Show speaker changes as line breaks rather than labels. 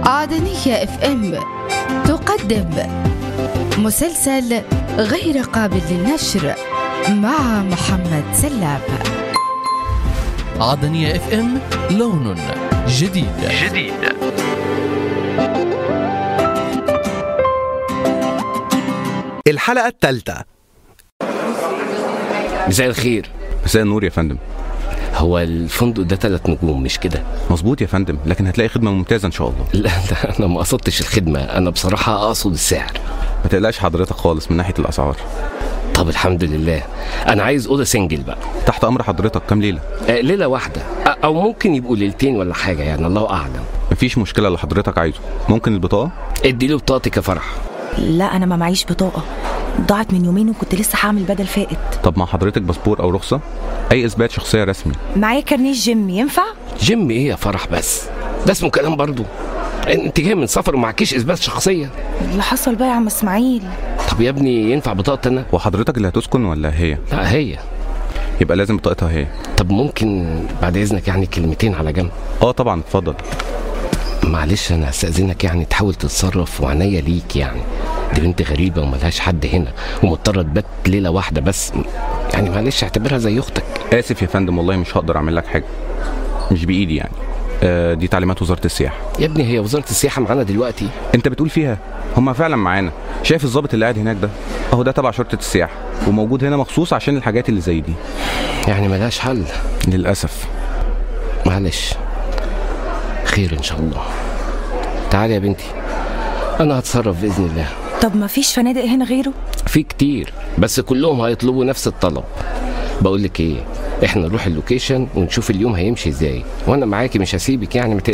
عدنية اف ام تقدم مسلسل غير قابل للنشر مع محمد سلام
عدنية اف ام لون جديد
جديد
الحلقة الثالثة
مساء الخير
مساء النور يا فندم
هو الفندق ده ثلاث نجوم مش كده
مظبوط يا فندم لكن هتلاقي خدمة ممتازة إن شاء الله
لا لا انا ما قصدتش الخدمه انا بصراحه اقصد السعر
ما تقلقش حضرتك خالص من ناحية الأسعار
طب الحمد لله انا عايز اوضه سنجل بقى
تحت أمر حضرتك كام ليلة
آه ليله واحده آه او ممكن يبقوا ليلتين ولا حاجه يعني الله اعلم
مفيش مشكلة اللي حضرتك عايزه ممكن البطاقة
ادي له بطاقتك يا فرح
لا انا ما معيش بطاقه ضاعت من يومين وكنت لسه هعمل بدل فائت
طب مع حضرتك باسبور أو رخصة أي إثبات شخصية رسمي
معايا كارنيه جيم ينفع
جيم ايه يا فرح بس ده اسمه كلام برضو انت جاي من سفر ومعكيش اثبات شخصيه
اللي حصل بقى يا عم اسماعيل
طب يا ابني ينفع بطاقتي انا
وحضرتك اللي هتسكن ولا هي
لا هي
يبقى لازم بطاقتها هي
طب ممكن بعد اذنك يعني كلمتين على جنب
اه طبعا اتفضل
معلش انا هستأذنك يعني تحاول تتصرف وعناية ليك يعني دي بنت غريبة وملهاش حد هنا ومضطرة تبات ليلة واحدة بس يعني معلش اعتبرها زي اختك
آسف يا فندم والله مش هقدر أعمل لك حاجة مش بإيدي يعني آه دي تعليمات وزارة السياحة
يا ابني هي وزارة السياحة معانا دلوقتي
أنت بتقول فيها هما فعلا معانا شايف الضابط اللي قاعد هناك ده اهو ده تبع شرطة السياحة وموجود هنا مخصوص عشان الحاجات اللي زي دي
يعني ملهاش حل
للأسف
معلش خير ان شاء الله تعالي يا بنتي انا هتصرف باذن الله
طب ما فيش فنادق هنا غيره
في كتير بس كلهم هيطلبوا نفس الطلب بقول لك ايه احنا نروح اللوكيشن ونشوف اليوم هيمشي ازاي وانا معاكي مش هسيبك يعني